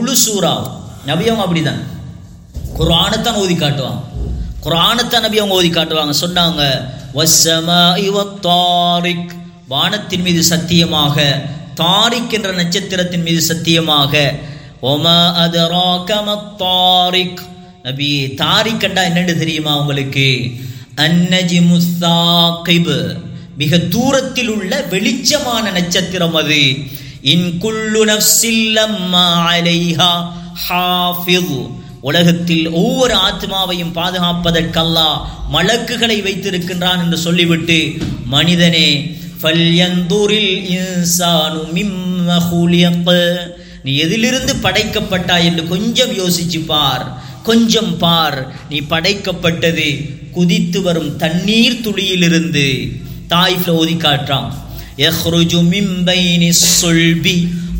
முழு சூறா நபி அவங்க அப்படிதான் குர்ஆனைத்தான் ஓதி காட்டுவாங்க குர்ஆனைத்தான் நபி அவங்க ஓதி காட்டுவாங்க சொன்னாங்க வஸ்ஸமாஇ வத்தாரிக் வானத்தின் மீது சத்தியமாக தாரிக் என்ற நட்சத்திரத்தின் மீது சத்தியமாக ஒமா அதராக மத்தாரிக் நபி தாரிக் கண்டா என்னன்னு தெரியுமா உங்களுக்கு அன்னஜி முஸ்தாகிப் மிக தூரத்தில் உள்ள வெளிச்சமான நட்சத்திரம் அது இன் குல்லு நஃப்ஸில் லம்மா அலைஹா ஹாஃபிஸ் உலகத்தில் ஒவ்வொரு ஆத்மாவையும் பாதுகாப்பதற்கு அல்லாஹ் மலக்குகளை வைத்திருக்கின்றான் என்று சொல்லிவிட்டு மனிதனே ஃபல்யந்துரில் இன்சானு மிம்ம ஹுலியக் நீ எதிலிருந்து படைக்கப்பட்டாய் என்று கொஞ்சம் யோசிச்சு பார் கொஞ்சம் பார் நீ படைக்கப்பட்டது குதித்து வரும் தண்ணீர் துளியிலிருந்து தாய்ஃப்ல ஓதி காட்டுறான் யஹ்ருஜு மின் பைனி சுல்பி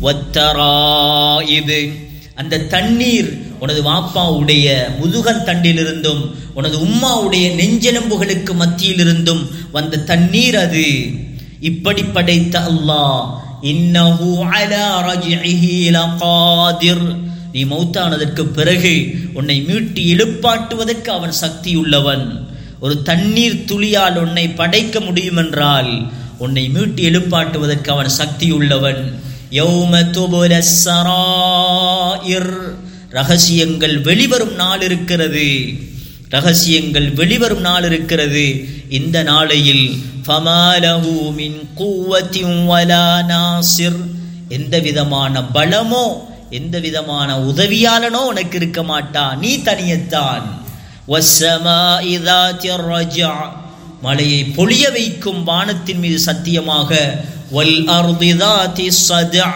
வத்தராயிது அந்த தண்ணீர் உனது வாப்பாவுடைய முதுகன் தண்டிலிருந்தும் உனது உம்மாவுடைய நெஞ்செலும்புகளுக்கு மத்தியிலிருந்தும் வந்த தண்ணீர் அது இப்படி படைத்த அல்லாஹ் இன்னஹு அலா ரஜ்இஹி லகாதிர் நீ மௌத்தானதற்கு பிறகு உன்னை மீட்டி எழுப்பாட்டுவதற்கு அவன் சக்தியுள்ளவன் ஒரு தண்ணீர் துளியால் உன்னை படைக்க முடியும் என்றால் உன்னை மீட்டி எழுப்பாட்டுவதற்கு அவன் சக்தியுள்ளவன் யௌம துபுல சராயிர் ரகசியங்கள் வெளிவரும் நாள் இருக்கிறது ரகசியங்கள் வெளிவரும் நாள் இருக்கிறது இந்த நாளையில் ஃபமாலஹு மின் குவத்தின் வலா நாசிர் எந்த விதமான பலமோ எந்த விதமான உதவியாளனோ உனக்கு இருக்க மாட்டா நீ தனியத்தான் வஸ்ஸமாஇ தாத்திர் ரஜா மழையை பொழிய வைக்கும் வானத்தின் மீது சத்தியமாக வல் அர்தி தாத்தி சதா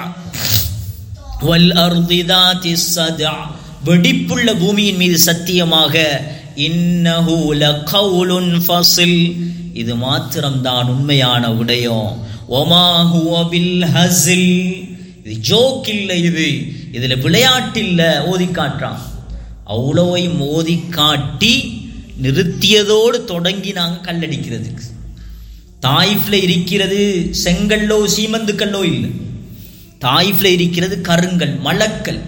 வல் அர்தி தாத்தி சதா வெடிப்புள்ள பூமியின் மீது சத்தியமாக இன்னஹு லகவுலுன் ஃபஸில் இது மாத்திரம்தான் உண்மையான விடயம் ஒமா ஹுவ பில் ஹஸில் இது ஜோக் இல்லை இது இதுல விளையாட்டில்ல ஓதி காட்டுறான் அவ்வளவையும் ஓதி காட்டி நிறுத்தியதோடு தொடங்கி நாங்கள் கல்லடிக்கிறதுக்கு தாய்ஃப்ல இருக்கிறது செங்கல்லோ சீமந்துக்கல்லோ இல்லை தாய்ஃப்ல இருக்கிறது கருங்கல் மலக்கல்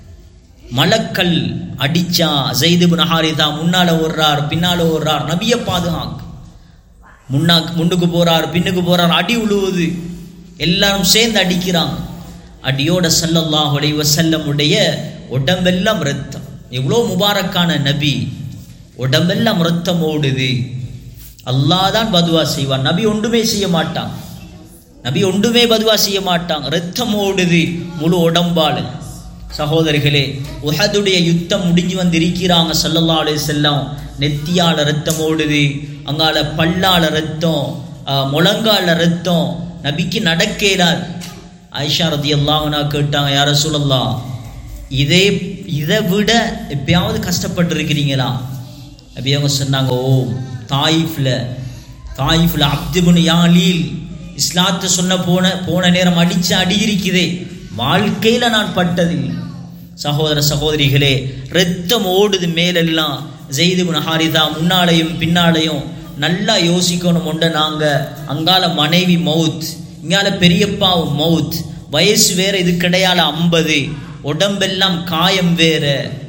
மலக்கல் அடிச்சா ஜெய்து நஹாரிதா முன்னால ஓடுறார் பின்னால ஓடுறார் நபிய பாதுகாக்க முன்னா முன்னுக்கு போறார் பின்னுக்கு போறார் அடி உழுவுது எல்லாரும் சேர்ந்து அடிக்கிறாங்க அடியோட சல்லல்லாஹு அலைஹி வஸல்லம் உடைய உடம்பெல்லாம் ரத்தம் எவ்வளோ முபாரக்கான நபி உடம்பெல்லாம் ரத்தம் ஓடுது அல்லாஹ் தான் பதுவா செய்வான் நபி ஒன்றுமே செய்ய மாட்டான் நபி ஒன்றுமே பதுவா செய்ய மாட்டான் ரத்தம் ஓடுது முழு உடம்பால சகோதரிகளே உஹதுடைய யுத்தம் முடிஞ்சு வந்து இருக்கிறாங்க சல்லல்லா அலைஹி செல்லம் நெத்தியால ரத்தம் ஓடுது அங்கால பல்லால ரத்தம் ஆஹ், முழங்கால ரத்தம் நபிக்கு நடக்கேலார் ஆயிஷா ரதி அல்லாஹ்னா கேட்டாங்க யார சொல்லலாம் இதே இதை விட எப்பயாவது கஷ்டப்பட்டிருக்கிறீங்களா நபி அவங்க சொன்னாங்க ஓ தாயிஃப்ல தாயிஃப்ல அப்துபுன் யாலீல் இஸ்லாத்தை சொன்ன போன போன நேரம் அடிச்ச அடி இருக்குதே வாழ்க்கையில நான் பட்டதில்லை சகோதர சகோதரிகளே ரத்தம் ஓடுது மேலெல்லாம் ஜெய்துபுன் ஹாரிதா முன்னாலையும் பின்னாலையும் நல்லா யோசிக்கணும் உண்ட நாங்க அங்கால மனைவி மவுத் இங்கால பெரியப்பாவும் மவுத் வயசு வேற இது கிடையால ஐம்பது உடம்பெல்லாம் காயம் வேற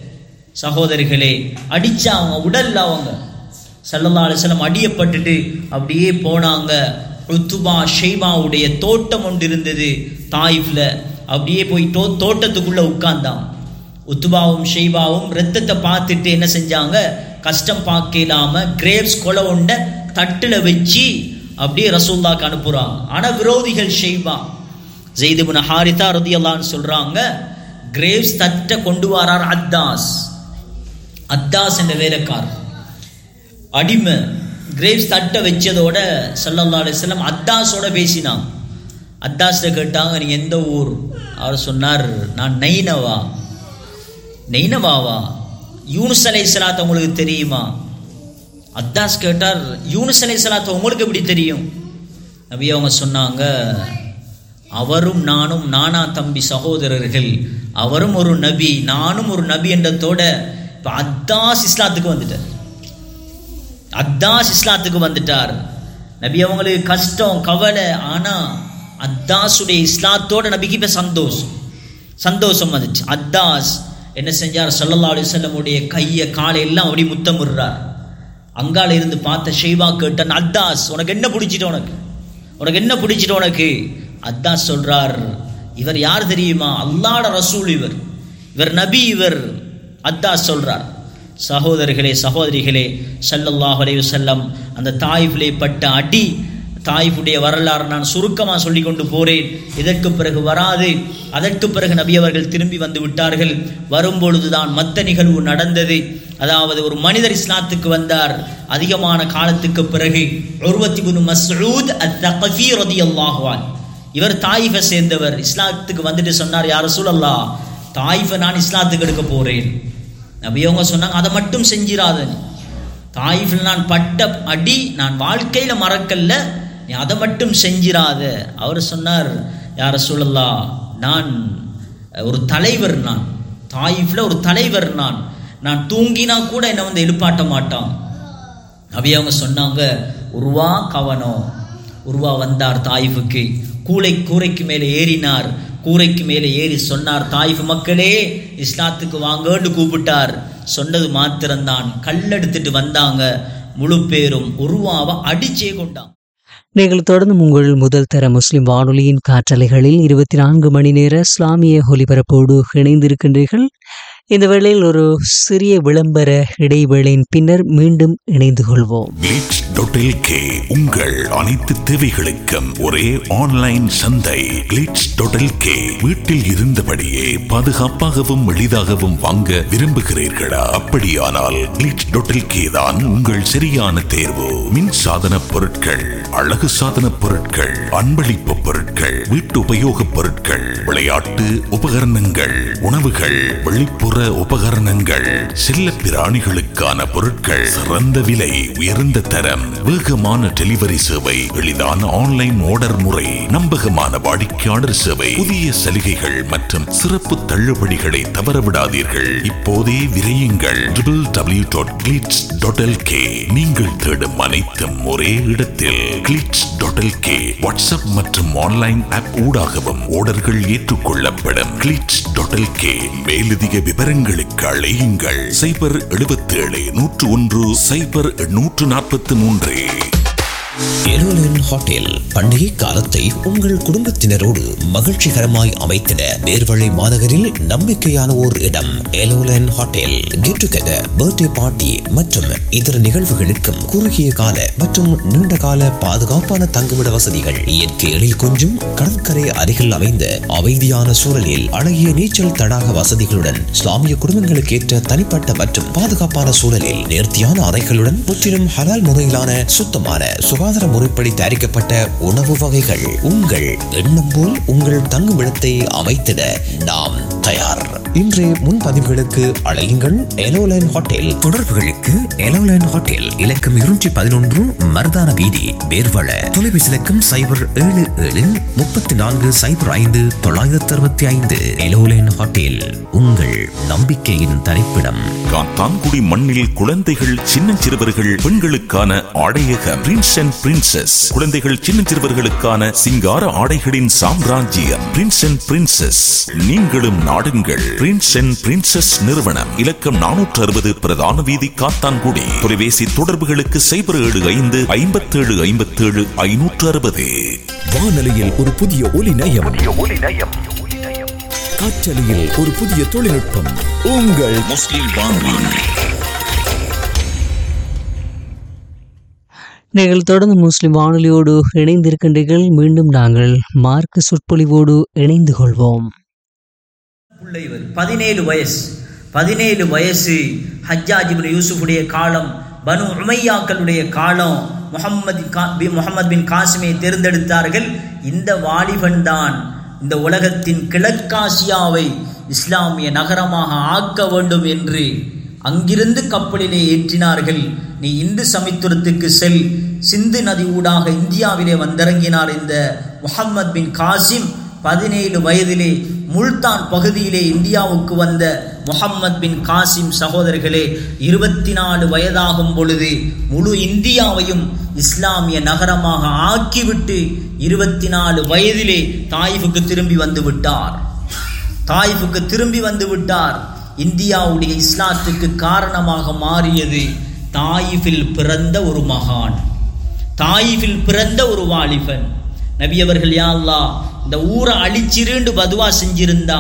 சகோதரிகளே அடிச்சா அவங்க உடல்ல அவங்க சல்லல்லா அலிஸ்லாம் அடியப்பட்டுட்டு அப்படியே போனாங்க ருத்துபா ஷெய்பாவுடைய தோட்டம் ஒன்று இருந்தது தாயிஃப்ல அப்படியே போய் தோ தோட்டத்துக்குள்ள உட்கார்ந்தான் உத்துபாவும் ஷெய்பாவும் ரத்தத்தை பார்த்துட்டு என்ன செஞ்சாங்க கஷ்டம் பார்க்க இல்லாம கிரேப்ஸ் கொலை உண்ட தட்டுல வச்சு அப்படியே ரசூல்லாக்கு அனுப்புறாங்க ஆனா விரோதிகள் ஷெய்பா ஜெய்துபின் ஹாரிதா ரதியல்லான்னு சொல்றாங்க கிரேவ்ஸ் தட்டை கொண்டு வரார் அத்தாஸ் அத்தாஸ் என்ற வேலைக்காரர் அடிமை கிரேவ்ஸ் தட்டை வச்சதோட சல்லல்லா அலிஸ்லாம் அத்தாஸோட பேசினான் அத்தாஸ்ட கேட்டாங்க நீ எந்த ஊர் அவர் சொன்னார் நான் நைனவா நெய்னவாவா யூனுஸ் அலை சலாத் உங்களுக்கு தெரியுமா அத்தாஸ் கேட்டார் யூனுஸ் அலை சலாத் உங்களுக்கு எப்படி தெரியும் நபி அவங்க சொன்னாங்க அவரும் நானும் நானா தம்பி சகோதரர்கள் அவரும் ஒரு நபி நானும் ஒரு நபி என்றதோட இப்போ அத்தாஸ் இஸ்லாத்துக்கு வந்துட்டார் அத்தாஸ் இஸ்லாத்துக்கு வந்துட்டார் நபி அவங்களுக்கு கஷ்டம் கவலை ஆனா அத்தாஸுடைய இஸ்லாத்தோட நபிக்கு இப்ப சந்தோஷம் சந்தோஷம் வந்துச்சு அத்தாஸ் என்ன செஞ்சார் ஸல்லல்லாஹு அலைஹி வஸல்லமுடைய கையை காலை எல்லாம் அப்படி முத்தமிடுறார் அங்கால இருந்து பார்த்த ஷெய்பா கேட்டான் அத்தாஸ் உனக்கு என்ன பிடிச்சிட்டு உனக்கு உனக்கு என்ன பிடிச்சிட்டு உனக்கு அத்தாஸ் சொல்றார் இவர் யார் தெரியுமா அல்லாட ரசூல் இவர் இவர் நபி இவர் அத்தாஸ் சொல்றார் சகோதரர்களே சகோதரிகளே ஸல்லல்லாஹு அலைஹி வஸல்லம் அந்த தாயிஃபிலே பட்ட அடி தாயிஃபுடைய வரலாறு நான் சுருக்கமாக சொல்லி கொண்டு போறேன் இதற்கு பிறகு வராது அதற்கு பிறகு நபி அவர்கள் திரும்பி வந்து விட்டார்கள் வரும்பொழுதுதான் மத்த நிகழ்வு நடந்தது அதாவது ஒரு மனிதர் இஸ்லாத்துக்கு வந்தார் அதிகமான காலத்துக்கு பிறகு உருவத்தி குனு மஸ்ஊத் அத்-தகஃபி ரலியல்லாஹு அன்ஹு இவர் தாயிஃபை சேர்ந்தவர் இஸ்லாத்துக்கு வந்துட்டு சொன்னார் யார் ரசூலல்லா தாயிஃபை நான் இஸ்லாத்துக்கு எடுக்க போறேன் நபி அவங்க சொன்னாங்க அதை மட்டும் செஞ்சிராத நீ தாயிஃபில் நான் பட்ட அடி நான் வாழ்க்கையில் மறக்கல்ல நீ அதை மட்டும் செஞ்சிராத அவர் சொன்னார் யார சொல்லலா நான் ஒரு தலைவர் நான் தாயிஃபில் ஒரு தலைவர் நான் நான் தூங்கினா கூட என்னை வந்து எழுப்பாட்ட மாட்டான் நபி அவங்க சொன்னாங்க உருவா கவனம் உருவா வந்தார் தாயிஃபுக்கு கூளை கூரைக்கு மேலே ஏறினார் கூரைக்கு மேலே ஏறி சொன்னார் தாயிஃப் மக்களே இஸ்லாத்துக்கு வாங்கன்னு கூப்பிட்டார் சொன்னது மாத்திரம்தான் கல்லெடுத்துட்டு வந்தாங்க முழு பேரும் உருவாவை அடிச்சே கொண்டான் நீங்கள் தொடர்ந்து உங்கள் முதல் தர முஸ்லிம் வானொலியின் காற்றலைகளில் இருபத்தி நான்கு மணி நேர இஸ்லாமிய ஒலிபரப்போடு இணைந்திருக்கின்றீர்கள் இந்த வேளையில் ஒரு சிறிய விளம்பர இடைவேளையின் பின்னர் மீண்டும் இணைந்து கொள்வோம் கிளிட்ஸ் டாட் கே உங்கள் அனைத்து தேவைகளுக்கும் ஒரே ஆன்லைன் சந்தை கிளிட்ஸ் டாட் கே வீட்டில் இருந்தபடியே பாதுகாப்பாகவும் எளிதாகவும் வாங்க விரும்புகிறீர்களா அப்படியானால் கிளிட்ஸ் டாட் கே தான் உங்கள் சரியான தேர்வு மின் சாதன பொருட்கள் அழகு சாதன பொருட்கள் அன்பளிப்பு பொருட்கள் வீட்டு உபயோகப் பொருட்கள் விளையாட்டு உபகரணங்கள் உணவுகள் வெளிப்புற உபகரணங்கள் செல்ல பிராணிகளுக்கான பொருட்கள் சிறந்த விலை உயர்ந்த தரம் வேகமான டெலிவரி சேவை எளிதான ஆன்லைன் ஆர்டர் முறை நம்பகமான வாடிக்கையாளர் சேவை புதிய சலுகைகள் மற்றும் சிறப்பு தள்ளுபடிகளை தவறவிடாதீர்கள் இப்போதே விரையுங்கள் டபிள்யூ டாட் கிளிட்ஸ் டாட் நீங்கள் தேடும் அனைத்தும் ஒரே இடத்தில் கிளிட்ஸ் டாட் கே வாட்ஸ்அப் மற்றும் ஆன்லைன் ஆப் ஊடாகவும் ஆர்டர்கள் ஏற்றுக்கொள்ளப்படும் கிளிட்ஸ் டாட் கே மேலதிக விவரங்களுக்கு அழையுங்கள் சைபர் எழுபத்தி ஏழு நூற்று ஒன்று சைபர் நூற்று நாற்பத்தி மூன்று எருலன் ஹோட்டல் பண்டிகை காலத்தை உங்கள் குடும்பத்தினரோடு மகிழ்ச்சிகரமாய் அமைத்திட நேர்வழி மாநகரில் நம்பிக்கையான ஓர் இடம் எலோலன் hotel get together birthday party மற்றும் இதர நிகழ்வுகளுக்கும் குறுகிய கால மற்றும் நீண்ட கால பாதுகாப்பான தங்குமிட வசதிகள் இயற்கை எழில் கொஞ்சம் கடற்கரை அருகில் அமைந்த அமைதியான சூழலில் அழகிய நீச்சல் தடாக வசதிகளுடன் இஸ்லாமிய குடும்பங்களுக்கு ஏற்ற தனிப்பட்ட மற்றும் பாதுகாப்பான சூழலில் நேர்த்தியான அறைகளுடன் முற்றிலும் ஹலால் முறையிலான சுத்தமான சுகாதார முறைப்படி தயாரிக்கப்பட்ட உணவு வகைகள் உங்கள் எண்ணம் போல் உங்கள் தங்குமிடத்தை அமைத்திட நாம் தயார் இன்றைய முன்பதிவுகளுக்கு அழையுங்கள் எலோலைன் ஹோட்டல் தொடர்புகளுக்கு எலோலைன் ஹோட்டல் இலக்கம் இருநூற்றி பதினொன்று மருதான வீதி வேர்வள தொலைபேசி இலக்கம் சைபர் ஏழு ஏழு முப்பத்தி நான்கு சைபர் ஐந்து தொள்ளாயிரத்தி அறுபத்தி ஐந்து எலோலைன் ஹோட்டல் உங்கள் நம்பிக்கையின் தரிப்பிடம் காத்தான்குடி மண்ணில் குழந்தைகள் சின்னஞ்சிறுவர்கள் பெண்களுக்கான ஆடையகம் பிரின்ஸ் அண்ட் பிரின்சஸ் குழந்தைகள் சின்னஞ்சிறுவர்களுக்கான சிங்கார ஆடைகளின் சாம்ராஜ்யம் பிரின்ஸ் அண்ட் பிரின்சஸ் நீங்களும் நாடுங்கள் பிரின்ஸ் அண்ட் பிரின்சஸ் நிறுவனம் இலக்கம் நானூற்று அறுபது பிரதான வீதி காத்தான்குடி தொலைபேசி தொடர்புகளுக்கு சைபர் ஏழு ஐந்து ஐம்பத்தேழு ஐம்பத்தேழு ஐநூற்று அறுபது வானொலியில் ஒரு புதிய ஒலி நயம் காற்றலையில் ஒரு புதிய தொழில்நுட்பம் உங்கள் முஸ்லிம் வானொலி நீங்கள் தொடர்ந்து முஸ்லிம் வானொலியோடு இணைந்திருக்கின்றீர்கள் மீண்டும் நாங்கள் மார்க்க சொற்பொழிவோடு இணைந்து கொள்வோம் பிள்ளை இவர் பதினேழு வயசு பதினேழு வயசு ஹஜ்ஜாஜ் இப்னு யூசுஃபுடைய காலம் பனு உமையாக்களுடைய காலம் முகம்மது முகமது பின் காசிமை தேர்ந்தெடுத்தார்கள் இந்த வாலிபன் தான் இந்த உலகத்தின் கிழக்காசியாவை இஸ்லாமிய நகரமாக ஆக்க வேண்டும் என்று அங்கிருந்து கப்பலிலே ஏற்றினார்கள் நீ இந்து சமித்துரத்துக்கு செல் சிந்து நதி ஊடாக இந்தியாவிலே வந்திறங்கினார் இந்த முகம்மது பின் காசிம் பதினேழு வயதிலே முல்தான் பகுதியிலே இந்தியாவுக்கு வந்த முகம்மது பின் காசிம் சகோதரர்களே இருபத்தி நாலு வயதாகும் பொழுது முழு இந்தியாவையும் இஸ்லாமிய நகரமாக ஆக்கிவிட்டு இருபத்தி நாலு வயதிலே தாயிஃபுக்கு திரும்பி வந்து விட்டார் தாயிஃபுக்கு திரும்பி வந்து விட்டார் இந்தியாவுடைய இஸ்லாத்துக்கு காரணமாக மாறியது தாயிஃபில் பிறந்த ஒரு மகான் தாயிஃபில் பிறந்த ஒரு வாலிபன் நபி அவர்கள் யா அல்லாஹ் இந்த ஊரை அழிச்சிருண்டு பதுவா செஞ்சிருந்தா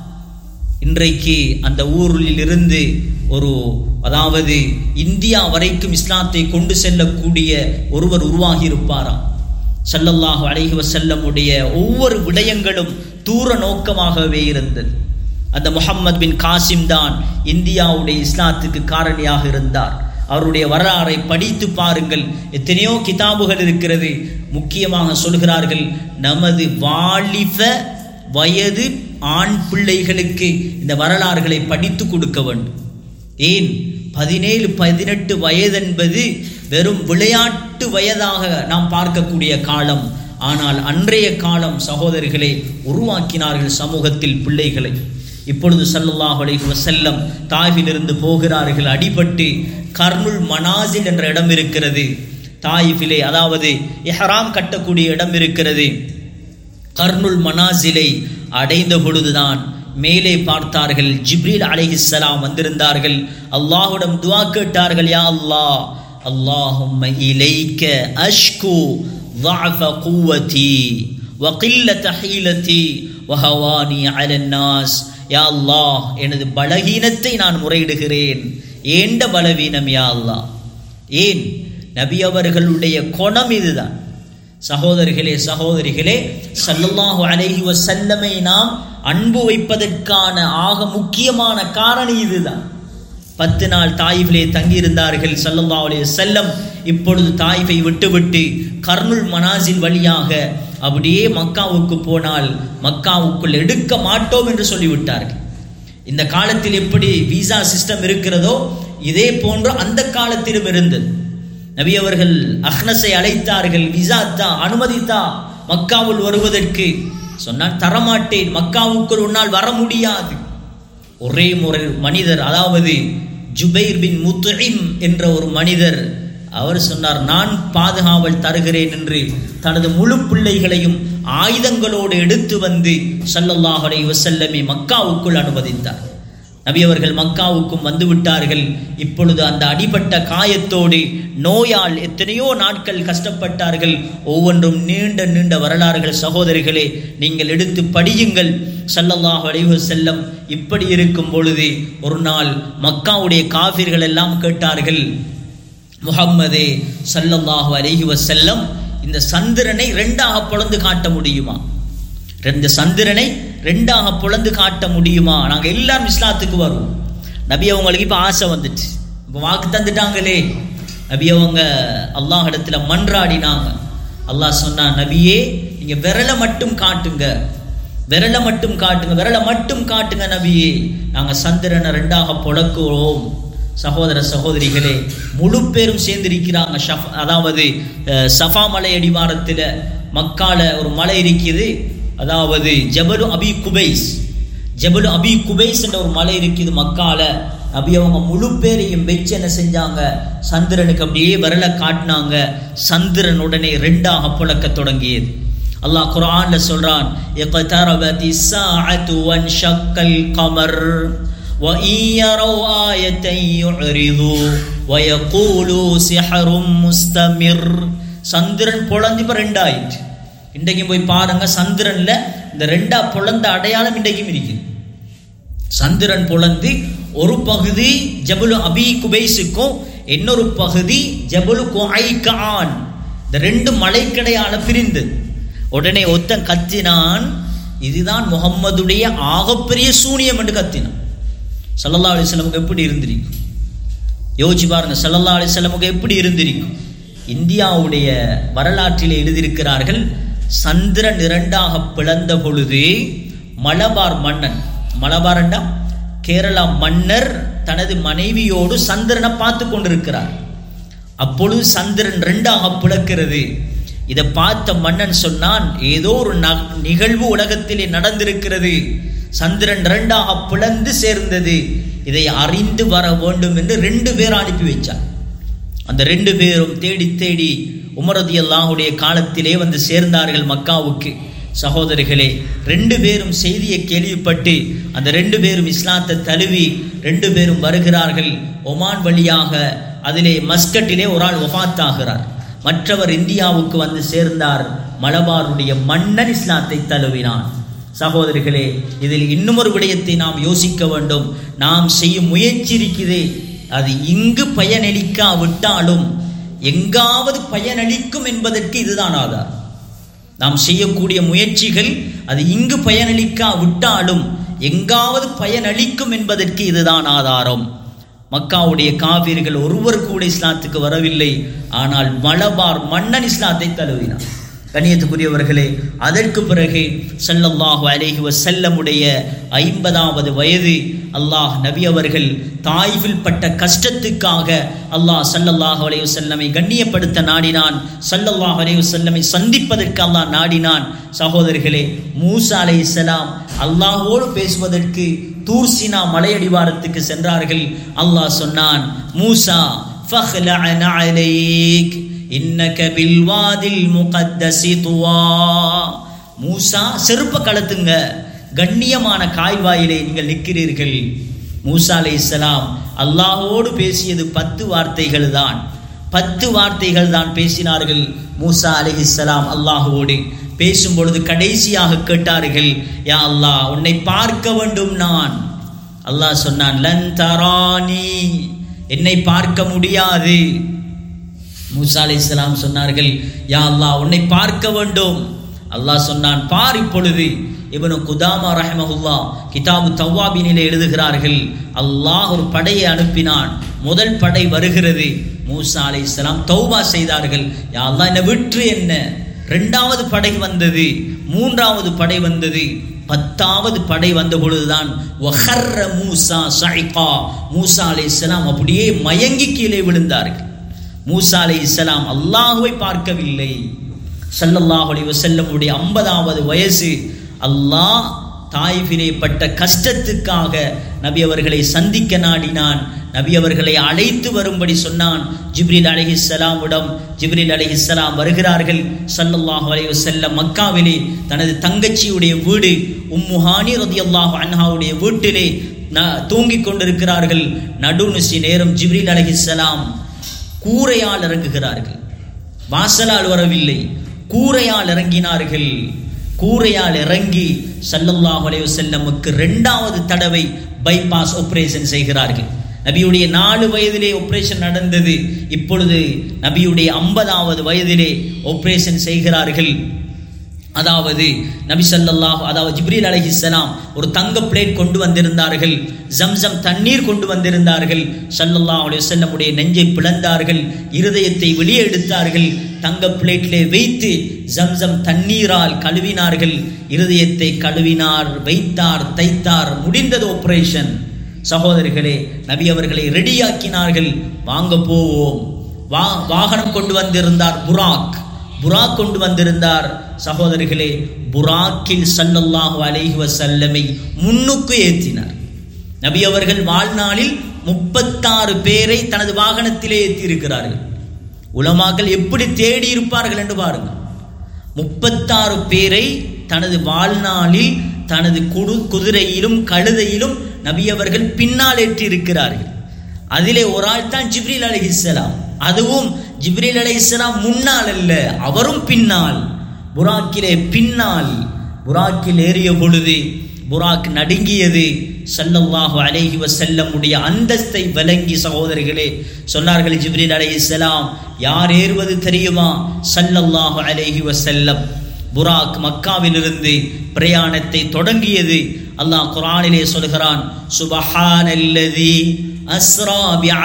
இன்றைக்கு அந்த ஊரில் இருந்து ஒரு அதாவது இந்தியா வரைக்கும் இஸ்லாத்தை கொண்டு செல்லக்கூடிய ஒருவர் உருவாகி இருப்பாராம் ஸல்லல்லாஹு அலைஹி வஸல்லமுடைய ஒவ்வொரு விடயங்களும் தூர நோக்கமாகவே இருந்தது அந்த முஹம்மது பின் காசிம் தான் இந்தியாவுடைய இஸ்லாத்துக்கு காரணியாக இருந்தார் அவருடைய வரலாறை படித்து பாருங்கள் எத்தனையோ கிதாபுகள் இருக்கிறது முக்கியமாக சொல்கிறார்கள் நமது வாலிப வயது ஆண் பிள்ளைகளுக்கு இந்த வரலாறுகளை படித்து கொடுக்க வேண்டும் ஏன் பதினேழு பதினெட்டு வயது என்பது வெறும் விளையாட்டு வயதாக நாம் பார்க்கக்கூடிய காலம் ஆனால் அன்றைய காலம் சகோதரிகளை உருவாக்கினார்கள் சமூகத்தில் பிள்ளைகளை இப்பொழுது ஸல்லல்லாஹு அலைஹி வஸல்லம் தாயிஃபிலிருந்து போகிறார்கள் அடிபட்டு கர்னுல் மனாசில் என்ற இடம் இருக்கிறது தாயிஃபிலே அதாவது இஹ்ராம் கட்டக்கூடிய இடம் இருக்கிறது கர்னுல் மனாசிலை அடைந்த பொழுதுதான் மேலே பார்த்தார்கள் ஜிப்ரீல் அலைஹிஸ்ஸலாம் வந்திருந்தார்கள் அல்லாஹ்விடம் துஆ கேட்டார்கள் யா அல்லாஹ் அல்லாஹும்ம இலைக்க அஷ்கு ضعف قوتي وقلة حيلتي وهواني على الناس யா அல்லாஹ் எனது பலகீனத்தை நான் முறையிடுகிறேன் ஏண்ட பலவீனம் யா அல்லாஹ் ஏன் நபி அவர்களுடைய குணம் இதுதான் சகோதரிகளே சகோதரிகளே சல்லல்லாஹு அலைஹி வஸல்லமை நாம் அன்பு வைப்பதற்கான ஆக முக்கியமான காரணம் இதுதான் பத்து நாள் தாயிஃபிலே தங்கியிருந்தார்கள் சல்லல்லாஹு அலைஹி வஸல்லம் இப்பொழுது தாயிஃபை விட்டுவிட்டு கர்னுல் மனாசில் வழியாக அப்படியே மக்காவுக்கு போனால் மக்காவுக்குள் எடுக்க மாட்டோம் என்று சொல்லிவிட்டார்கள் இந்த காலத்தில் எப்படி விசா சிஸ்டம் இருக்கிறதோ இதே போன்று அந்த காலத்திலும் இருந்தது நபி அவர்கள் அஹ்னஸை அழைத்தார்கள் விசா தா அனுமதித்தா மக்காவுள் வருவதற்கு சொன்னான் தரமாட்டேன் மக்காவுக்குள் உன்னால் வர முடியாது ஒரே முறை மனிதர் அதாவது ஜுபைர் பின் முத்துஇம் என்ற ஒரு மனிதர் அவர் சொன்னார் நான் பாதுகாவல் தருகிறேன் என்று தனது முழு பிள்ளைகளையும் ஆயுதங்களோடு எடுத்து வந்து ஸல்லல்லாஹு அலைஹி வஸல்லமை மக்காவுக்குள் அனுமதித்தார் நபி அவர்கள் மக்காவுக்கும் வந்து விட்டார்கள் இப்பொழுது அந்த அடிபட்ட காயத்தோடு நோயால் எத்தனையோ நாட்கள் கஷ்டப்பட்டார்கள் ஒவ்வொன்றும் நீண்ட நீண்ட வரலாறுகள் சகோதரிகளே நீங்கள் எடுத்து படியுங்கள் ஸல்லல்லாஹு அலைஹி வஸல்லம் இப்படி இருக்கும் பொழுது ஒரு நாள் மக்காவுடைய காஃபிர்கள் எல்லாம் கேட்டார்கள் முஹம்மதே ஸல்லல்லாஹு அலைஹி வஸல்லம் இந்த சந்திரனை ரெண்டாக பொளந்து காட்ட முடியுமா ரெண்டு சந்திரனை ரெண்டாக பொளந்து காட்ட முடியுமா நாங்கள் எல்லாரும் இஸ்லாத்துக்கு வருவோம் நபி அவங்களுக்கு இப்போ ஆசை வந்துச்சு இப்போ வாக்கு தந்துட்டாங்களே நபி அவங்க அல்லாஹ் இடத்துல மன்றாடினாங்க அல்லாஹ் சொன்னா நபியே நீங்க விரலை மட்டும் காட்டுங்க விரலை மட்டும் காட்டுங்க விரலை மட்டும் காட்டுங்க நபியே நாங்க சந்திரனை ரெண்டாக பொழக்குவோம் சகோதர சகோதரிகளே முழு பேரும் சேர்ந்திருக்கிறாங்க ஷஃப் அதாவது அஹ், சஃபா மலை அடிவாரத்தில் மக்கால ஒரு மலை இருக்குது அதாவது ஜபலு அபி குபைஸ் ஜபலு அபி குபைஸ் என்ற ஒரு மலை இருக்குது மக்கால நபி அவங்க முழு பேரையும் வச்சு என்ன செஞ்சாங்க சந்திரனுக்கு அப்படியே விரல காட்டினாங்க சந்திரன் உடனே ரெண்டாக புழக்க தொடங்கியது அல்லாஹ் குர்ஆன்ல சொல்றான் இக்தரபதி ஸாஅத்து வன்ஷக்கல் கமர் وَإِن يَرَوْا آيَةً يُعْرِضُوا وَيَقُولُوا سِحْرٌ مُسْتَمِرٌ சந்திரன் பொழந்து இப்ப ரெண்டாயிட்டு இன்றைக்கும் போய் பாருங்க சந்திரன்ல இந்த ரெண்டா பொழந்த அடையாளம் இன்றைக்கும் இருக்குது சந்திரன் பொழந்து ஒரு பகுதி ஜபுலு அபி குபைஸுக்கும் இன்னொரு பகுதி ஜபுலு குஐகான் இந்த ரெண்டு மலைக்கடையால பிரிந்தது உடனே ஒத்தன் கத்தினான் இதுதான் முகம்மதுடைய ஆகப்பெரிய சூனியம் என்று கத்தினான் சல்லல்லா அலிஸ்லமுக்கு எப்படி இருந்திருக்கும் யோசிச்சு பாருங்க சல்லல்லா அலிஸ்லமுக்கு எப்படி இருந்திருக்கும் இந்தியாவுடைய வரலாற்றில் எழுதியிருக்கிறார்கள் சந்திரன் இரண்டாக பிளந்த பொழுது மலபார் மன்னன் மலபாரண்டா கேரளா மன்னர் தனது மனைவியோடு சந்திரனை பார்த்து கொண்டிருக்கிறார் அப்பொழுது சந்திரன் ரெண்டாக பிளக்கிறது இதை பார்த்த மன்னன் சொன்னான் ஏதோ ஒரு ந- நிகழ்வு உலகத்திலே நடந்திருக்கிறது சந்திரன் ரெண்டாக பிளந்து சேர்ந்தது இதை அறிந்து வர வேண்டும் என்று ரெண்டு பேர் அனுப்பி வச்சார் அந்த ரெண்டு பேரும் தேடி தேடி உமரதி அல்லாஹுடைய காலத்திலே வந்து சேர்ந்தார்கள் மக்காவுக்கு சகோதரிகளே ரெண்டு பேரும் செய்தியை கேள்விப்பட்டு அந்த ரெண்டு பேரும் இஸ்லாத்தை தழுவி ரெண்டு பேரும் வருகிறார்கள் ஒமான் வழியாக அதிலே மஸ்கட்டிலே ஒரு ஆள் ஒஃபாத்தாகிறார் மற்றவர் இந்தியாவுக்கு வந்து சேர்ந்தார் மலபாருடைய மன்னன் இஸ்லாத்தை தழுவினான் சகோதரிகளே இதில் இன்னும் ஒரு விடயத்தை நாம் யோசிக்க வேண்டும் நாம் செய்யும் முயற்சி இருக்குதே அது இங்கு பயனளிக்காவிட்டாலும் எங்காவது பயனளிக்கும் என்பதற்கு இதுதான் ஆதார் நாம் செய்யக்கூடிய முயற்சிகள் அது இங்கு பயனளிக்காவிட்டாலும் எங்காவது பயனளிக்கும் என்பதற்கு இதுதான் ஆதாரம் மக்காவுடைய காவிர்கள் ஒருவர் கூட இஸ்லாத்துக்கு வரவில்லை ஆனால் மலபார் மன்னன் இஸ்லாத்தை தழுவினார் கண்ணியத்துக்குரியவர்களே அதற்கு பிறகு ஸல்லல்லாஹு அலைஹி வஸல்லமுடைய ஐம்பதாவது வயது அல்லாஹ் நபி அவர்கள் தாய்வில் பட்ட கஷ்டத்துக்காக அல்லாஹ் ஸல்லல்லாஹு அலைஹி வஸல்லமை கண்ணியப்படுத்த நாடினான் ஸல்லல்லாஹு அலைஹி வஸல்லமை சந்திப்பதற்கு அல்லாஹ் நாடினான் சகோதரர்களே மூசா அலைஹிஸ்ஸலாம் அல்லாஹ்வோடு பேசுவதற்கு தூர்சினா மலையடிவாரத்துக்கு சென்றார்கள் அல்லாஹ் சொன்னான் மூசா ஃபஹ்லஅ அலைக் இன்னக பில்வாதில் முகத்தசி துவா மூசா செருப்ப கலத்துங்க கண்ணியமான காய்வாயிலே நீங்கள் நிற்கிறீர்கள் மூசா அலை இஸ்லாம் அல்லாஹோடு பேசியது பத்து வார்த்தைகள் தான் பத்து வார்த்தைகள் தான் பேசினார்கள் மூசா அலை இஸ்லாம் அல்லாஹோடு பேசும் பொழுது கடைசியாக கேட்டார்கள் யா அல்லாஹ் உன்னை பார்க்க வேண்டும் நான் அல்லாஹ் சொன்னான் லன் தரானி என்னை பார்க்க முடியாது மூசா அலை இஸ்லாம் சொன்னார்கள் யா அல்லாஹ் உன்னை பார்க்க வேண்டும் அல்லாஹ் சொன்னான் பார் இப்பொழுது இவனு குதாமா ரஹமஹுல்லா கிதாபு தவ்வாபினிலே எழுதுகிறார்கள் அல்லாஹ் ஒரு படையை அனுப்பினான் முதல் படை வருகிறது மூசா அலை இஸ்லாம் தௌபா செய்தார்கள் யா அல்லாஹ் என்ன விற்று என்ன ரெண்டாவது படை வந்தது மூன்றாவது படை வந்தது பத்தாவது படை வந்த பொழுதுதான் வஹர்ர மூசா சைகா மூசா அலை இஸ்லாம் அப்படியே மயங்கி கீழே விழுந்தார்கள் மூசா அலை இஸ்லாம் அல்லாஹுவை பார்க்கவில்லை ஸல்லல்லாஹு அலைஹி வஸல்லமுடைய ஐம்பதாவது வயசு அல்லாஹ் தாய்ஃபிலே பட்ட கஷ்டத்துக்காக நபி அவர்களை சந்திக்க நாடினான் நபி அவர்களை அழைத்து வரும்படி சொன்னான் ஜிப்ரில் அலைஹிஸ்ஸலாமிடம் ஜிப்ரில் அலைஹிஸ்ஸலாம் வருகிறார்கள் ஸல்லல்லாஹு அலைஹி வஸல்லம் மக்காவிலே தனது தங்கச்சியுடைய வீடு உம்முஹானி ரதியல்லாஹு அன்ஹாவுடைய வீட்டிலே ந- தூங்கிக் கொண்டிருக்கிறார்கள் நடுநிசி நேரம் ஜிப்ரில் அலைஹிஸ்ஸலாம் கூரையால் இறங்குகிறார்கள் வாசலால் வரவில்லை கூரையால் இறங்கினார்கள் கூரையால் இறங்கி ஸல்லல்லாஹு அலைஹி வஸல்லமுக்கு ரெண்டாவது தடவை பைபாஸ் ஆபரேஷன் செய்கிறார்கள் நபியுடைய நாலு வயதிலே ஆபரேஷன் நடந்தது இப்பொழுது நபியுடைய ஐம்பதாவது வயதிலே ஆபரேஷன் செய்கிறார்கள் அதாவது நபி ஸல்லல்லாஹு அதாவது ஜிப்ரீல் அலைஹிஸ்ஸலாம் ஒரு தங்க பிளேட் கொண்டு வந்திருந்தார்கள் ஜம்சம் தண்ணீர் கொண்டு வந்திருந்தார்கள் ஸல்லல்லாஹு அலைஹி வஸல்லமுடைய நெஞ்சை பிளந்தார்கள் இருதயத்தை வெளியே எடுத்தார்கள் தங்க பிளேட்டிலே வைத்து ஜம்சம் தண்ணீரால் கழுவினார்கள் இருதயத்தை கழுவினார் வைத்தார் தைத்தார் முடிந்தது ஆபரேஷன் சகோதரிகளே நபி அவர்களை ரெடியாக்கினார்கள் வாங்க போவோம் வா வாகனம் கொண்டு வந்திருந்தார் புராக் புராக் கொண்டு வந்திருந்தார் சகோதரிகளே புராக்கில் ஸல்லல்லாஹு அலைஹி வஸல்லமை முன்னுக்கு ஏற்றினார் நபி அவர்கள் வாழ்நாளில் முப்பத்தாறு பேரை தனது வாகனத்திலே ஏற்றியிருக்கிறார்கள் உலமாக்கள் எப்படி தேடி இருப்பார்கள் என்று பாருங்கள் முப்பத்தாறு பேரை தனது வாழ்நாளில் தனது குடு குதிரையிலும் கழுதையிலும் நபி அவர்கள் பின்னால் ஏற்றியிருக்கிறார்கள் அதிலே ஒரு ஆள் தான் ஜிப்ரீல் அலைஹிஸ்ஸலாம் அதுவும் ஜிப்ரீல் அலைஹிஸ்ஸலாம் முன்னால் அல்ல அவரும் பின்னால் புராக்கிலே பின்னால் புராக்கில் ஏறிய பொழுது புராக் நடுங்கியது ஸல்லல்லாஹு அலைஹி வஸல்லமுடைய அந்தஸ்தை விளங்கி சகோதரிகளே சொன்னார்கள் ஜிப்ரீல் அலைஹிஸ்ஸலாம் யார் ஏறுவது தெரியுமா ஸல்லல்லாஹு அலைஹி வஸல்லம் புராக் மக்காவிலிருந்து பிரயாணத்தை தொடங்கியது அல்லாஹ் குர்ஆனிலே சொல்கிறான் சுபஹானல்லதி அஸ்ரா